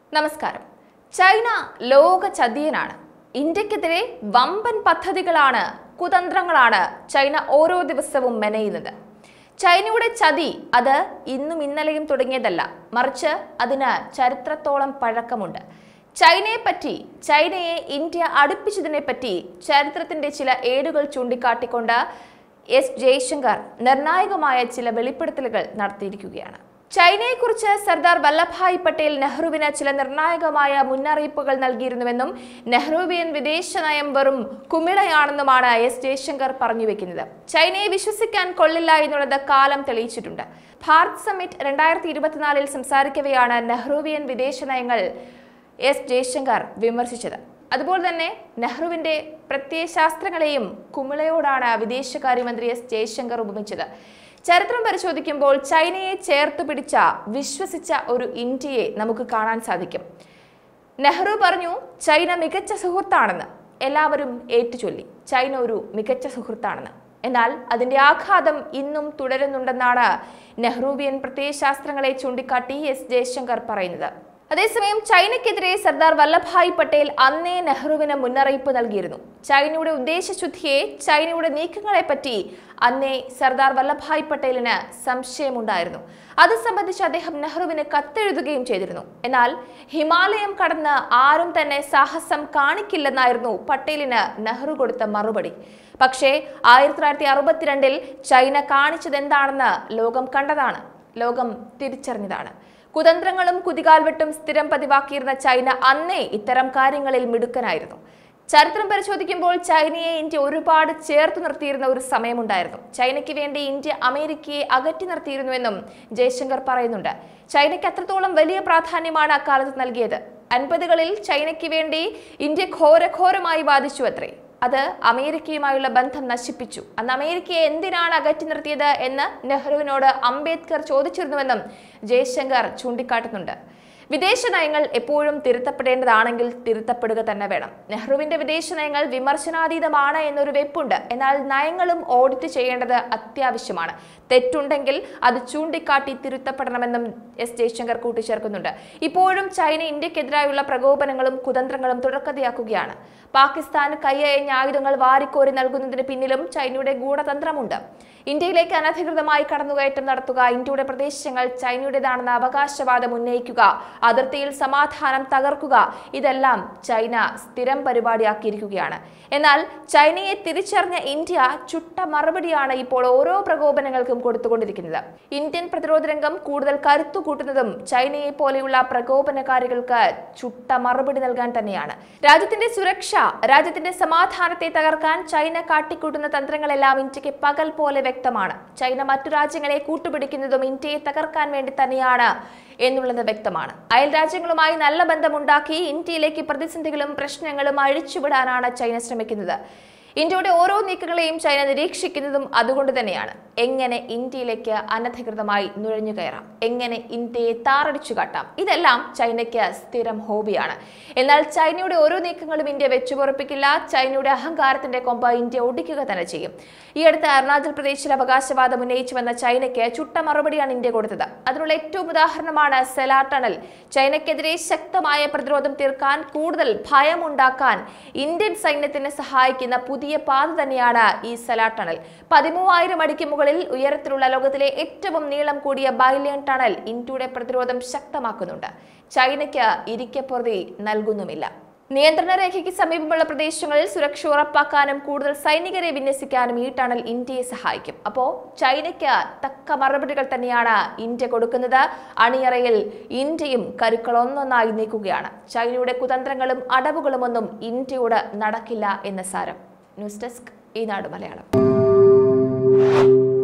നമസ്കാരം ചൈന ലോക ചതിയനാണ് ഇന്ത്യക്കെതിരെ വമ്പൻ പദ്ധതികളാണ് കുതന്ത്രങ്ങളാണ് ചൈന ഓരോ ദിവസവും മെനയുന്നത് ചൈനയുടെ ചതി അത് ഇന്നും ഇന്നലെയും തുടങ്ങിയതല്ല മറിച്ച് അതിന് ചരിത്രത്തോളം പഴക്കമുണ്ട് ചൈനയെ പറ്റി ചൈനയെ ഇന്ത്യ അടുപ്പിച്ചതിനെ പറ്റി ചരിത്രത്തിന്റെ ചില ഏടുകൾ ചൂണ്ടിക്കാട്ടിക്കൊണ്ട് എസ് ജയശങ്കർ നിർണായകമായ ചില വെളിപ്പെടുത്തലുകൾ നടത്തിയിരിക്കുകയാണ് ചൈനയെക്കുറിച്ച് സർദാർ വല്ലഭായ് പട്ടേൽ നെഹ്റുവിന് ചില നിർണായകമായ മുന്നറിയിപ്പുകൾ നൽകിയിരുന്നുവെന്നും നെഹ്റുവിയൻ വിദേശ നയം വെറും കുമിളയാണെന്നുമാണ് എസ് ജയശങ്കർ പറഞ്ഞു വെക്കുന്നത് ചൈനയെ വിശ്വസിക്കാൻ കൊള്ളില്ല എന്നുള്ളത് കാലം തെളിയിച്ചിട്ടുണ്ട് ഭാരത് സമ്മിറ്റ് രണ്ടായിരത്തി ഇരുപത്തിനാലിൽ സംസാരിക്കവെയാണ് നെഹ്റുവിയൻ വിദേശ നയങ്ങൾ എസ് ജയശങ്കർ വിമർശിച്ചത് അതുപോലെ തന്നെ നെഹ്റുവിന്റെ പ്രത്യയശാസ്ത്രങ്ങളെയും കുമിളയോടാണ് വിദേശകാര്യമന്ത്രി എസ് ജയശങ്കർ ഉപമിച്ചത് ചരിത്രം പരിശോധിക്കുമ്പോൾ ചൈനയെ ചേർത്ത് പിടിച്ച വിശ്വസിച്ച ഒരു ഇന്ത്യയെ നമുക്ക് കാണാൻ സാധിക്കും നെഹ്റു പറഞ്ഞു ചൈന മികച്ച സുഹൃത്താണെന്ന് എല്ലാവരും ഏറ്റുചൊല്ലി ചൈന ഒരു മികച്ച സുഹൃത്താണെന്ന് എന്നാൽ അതിന്റെ ആഘാതം ഇന്നും തുടരുന്നുണ്ടെന്നാണ് നെഹ്റുവിയൻ പ്രത്യയശാസ്ത്രങ്ങളെ ചൂണ്ടിക്കാട്ടി എസ് ജയശങ്കർ പറയുന്നത് അതേസമയം ചൈനയ്ക്കെതിരെ സർദാർ വല്ലഭായ് പട്ടേൽ അന്നേ നെഹ്റുവിന് മുന്നറിയിപ്പ് നൽകിയിരുന്നു ചൈനയുടെ ഉദ്ദേശശുദ്ധിയെ ചൈനയുടെ നീക്കങ്ങളെപ്പറ്റി അന്നേ സർദാർ വല്ലഭായ് പട്ടേലിന് സംശയമുണ്ടായിരുന്നു അത് സംബന്ധിച്ച് അദ്ദേഹം നെഹ്റുവിന് കത്തെഴുതുകയും ചെയ്തിരുന്നു എന്നാൽ ഹിമാലയം കടന്ന് ആരും തന്നെ സാഹസം കാണിക്കില്ലെന്നായിരുന്നു പട്ടേലിന് നെഹ്റു കൊടുത്ത മറുപടി പക്ഷേ ആയിരത്തി തൊള്ളായിരത്തി അറുപത്തിരണ്ടിൽ ചൈന കാണിച്ചത് എന്താണെന്ന് ലോകം കണ്ടതാണ് ലോകം തിരിച്ചറിഞ്ഞതാണ് കുതന്ത്രങ്ങളും കുതികാൽവെട്ടും സ്ഥിരം പതിവാക്കിയിരുന്ന ചൈന അന്നേ ഇത്തരം കാര്യങ്ങളിൽ മിടുക്കനായിരുന്നു ചരിത്രം പരിശോധിക്കുമ്പോൾ ചൈനയെ ഇന്ത്യ ഒരുപാട് ചേർത്ത് നിർത്തിയിരുന്ന ഒരു സമയമുണ്ടായിരുന്നു ചൈനയ്ക്ക് വേണ്ടി ഇന്ത്യ അമേരിക്കയെ അകറ്റി നിർത്തിയിരുന്നുവെന്നും ജയശങ്കർ പറയുന്നുണ്ട് ചൈനയ്ക്ക് അത്രത്തോളം വലിയ പ്രാധാന്യമാണ് അക്കാലത്ത് നൽകിയത് അൻപതുകളിൽ ചൈനയ്ക്ക് വേണ്ടി ഇന്ത്യ ഘോരഘോരമായി ബാധിച്ചു അത്രേ അത് അമേരിക്കയുമായുള്ള ബന്ധം നശിപ്പിച്ചു അന്ന് അമേരിക്കയെ എന്തിനാണ് അകറ്റി നിർത്തിയത് എന്ന് നെഹ്റുവിനോട് അംബേദ്കർ ചോദിച്ചിരുന്നുവെന്നും ജയശങ്കർ ചൂണ്ടിക്കാട്ടുന്നുണ്ട് വിദേശ നയങ്ങൾ എപ്പോഴും തിരുത്തപ്പെടേണ്ടതാണെങ്കിൽ തിരുത്തപ്പെടുക തന്നെ വേണം നെഹ്റുവിന്റെ വിദേശ നയങ്ങൾ വിമർശനാതീതമാണ് എന്നൊരു വെപ്പുണ്ട് എന്നാൽ നയങ്ങളും ഓഡിറ്റ് ചെയ്യേണ്ടത് അത്യാവശ്യമാണ് തെറ്റുണ്ടെങ്കിൽ അത് ചൂണ്ടിക്കാട്ടി തിരുത്തപ്പെടണമെന്നും എസ് ജയശങ്കർ കൂട്ടിച്ചേർക്കുന്നുണ്ട് ഇപ്പോഴും ചൈന ഇന്ത്യക്കെതിരായുള്ള പ്രകോപനങ്ങളും കുതന്ത്രങ്ങളും തുടർക്കഥയാക്കുകയാണ് പാകിസ്ഥാന് കൈയയഞ്ഞ ആയുധങ്ങൾ വാരിക്കോരി നൽകുന്നതിന് പിന്നിലും ചൈനയുടെ ഗൂഢതന്ത്രമുണ്ട് ഇന്ത്യയിലേക്ക് അനധികൃതമായി കടന്നുകയറ്റം നടത്തുക ഇന്ത്യയുടെ പ്രദേശങ്ങൾ ചൈനയുടേതാണെന്ന അവകാശവാദം ഉന്നയിക്കുക അതിർത്തിയിൽ സമാധാനം തകർക്കുക ഇതെല്ലാം ചൈന സ്ഥിരം പരിപാടിയാക്കിയിരിക്കുകയാണ് എന്നാൽ ചൈനയെ തിരിച്ചറിഞ്ഞ ഇന്ത്യ ചുട്ട മറുപടിയാണ് ഇപ്പോൾ ഓരോ പ്രകോപനങ്ങൾക്കും കൊടുത്തുകൊണ്ടിരിക്കുന്നത് ഇന്ത്യൻ പ്രതിരോധ രംഗം കൂടുതൽ കരുത്തു കൂട്ടുന്നതും ചൈനയെ പോലെയുള്ള പ്രകോപനകാരികൾക്ക് ചുട്ട മറുപടി നൽകാൻ തന്നെയാണ് രാജ്യത്തിന്റെ സുരക്ഷ രാജ്യത്തിന്റെ സമാധാനത്തെ തകർക്കാൻ ചൈന കാട്ടിക്കൂട്ടുന്ന തന്ത്രങ്ങളെല്ലാം ഇന്ത്യക്ക് പകൽ പോലെ വ്യക്തമാണ് ചൈന മറ്റു രാജ്യങ്ങളെ കൂട്ടുപിടിക്കുന്നതും ഇന്ത്യയെ തകർക്കാൻ വേണ്ടി തന്നെയാണ് എന്നുള്ളത് വ്യക്തമാണ് അയൽ രാജ്യങ്ങളുമായി നല്ല ബന്ധമുണ്ടാക്കി ഇന്ത്യയിലേക്ക് പ്രതിസന്ധികളും പ്രശ്നങ്ങളും അഴിച്ചുവിടാനാണ് ചൈന ശ്രമിക്കുന്നത് ഇന്ത്യയുടെ ഓരോ നീക്കങ്ങളെയും ചൈന നിരീക്ഷിക്കുന്നതും അതുകൊണ്ട് തന്നെയാണ് എങ്ങനെ ഇന്ത്യയിലേക്ക് അനധികൃതമായി നുഴഞ്ഞു കയറാം എങ്ങനെ ഇന്ത്യയെ താറടിച്ചു കാട്ടാം ഇതെല്ലാം ചൈനയ്ക്ക് സ്ഥിരം ഹോബിയാണ് എന്നാൽ ചൈനയുടെ ഓരോ നീക്കങ്ങളും ഇന്ത്യ വെച്ചുപൊറപ്പിക്കില്ല ചൈനയുടെ അഹങ്കാരത്തിന്റെ കൊമ്പ് ഇന്ത്യ ഒടിക്കുക തന്നെ ചെയ്യും ഈ അടുത്ത് അരുണാചൽ പ്രദേശിൽ അവകാശവാദം ഉന്നയിച്ചു വന്ന ചൈനയ്ക്ക് ചുട്ട മറുപടിയാണ് ഇന്ത്യ കൊടുത്തത് അതിനുള്ള ഏറ്റവും ഉദാഹരണമാണ് സെലാ ടണൽ ചൈനയ്ക്കെതിരെ ശക്തമായ പ്രതിരോധം തീർക്കാൻ കൂടുതൽ ഭയമുണ്ടാക്കാൻ ഇന്ത്യൻ സൈന്യത്തിന് സഹായിക്കുന്ന പുതിയ പാത തന്നെയാണ് ഈ സെലാ ടണൽ പതിമൂവായിരം അടിക്ക് മുകളിൽ ഉയരത്തിലുള്ള ലോകത്തിലെ ഏറ്റവും നീളം കൂടിയ ബൈലിയൻ ടണൽ ഇന്ത്യയുടെ പ്രതിരോധം ശക്തമാക്കുന്നുണ്ട് ചൈനയ്ക്ക് ഇരിക്കപ്പൊറുതി നൽകുന്നുമില്ല നിയന്ത്രണ രേഖയ്ക്ക് സമീപമുള്ള പ്രദേശങ്ങളിൽ സുരക്ഷ ഉറപ്പാക്കാനും കൂടുതൽ സൈനികരെ വിന്യസിക്കാനും ഈ ടണൽ ഇന്ത്യയെ സഹായിക്കും അപ്പോൾ ചൈനയ്ക്ക് തക്ക മറുപടികൾ തന്നെയാണ് ഇന്ത്യ കൊടുക്കുന്നത് അണിയറയിൽ ഇന്ത്യയും കരുക്കൾ ഒന്നൊന്നായി നീക്കുകയാണ് ചൈനയുടെ കുതന്ത്രങ്ങളും അടവുകളുമൊന്നും ഇന്ത്യയോട് നടക്കില്ല എന്ന സാരം ന്യൂസ് ഡെസ്ക് ഈ നാട് മലയാളം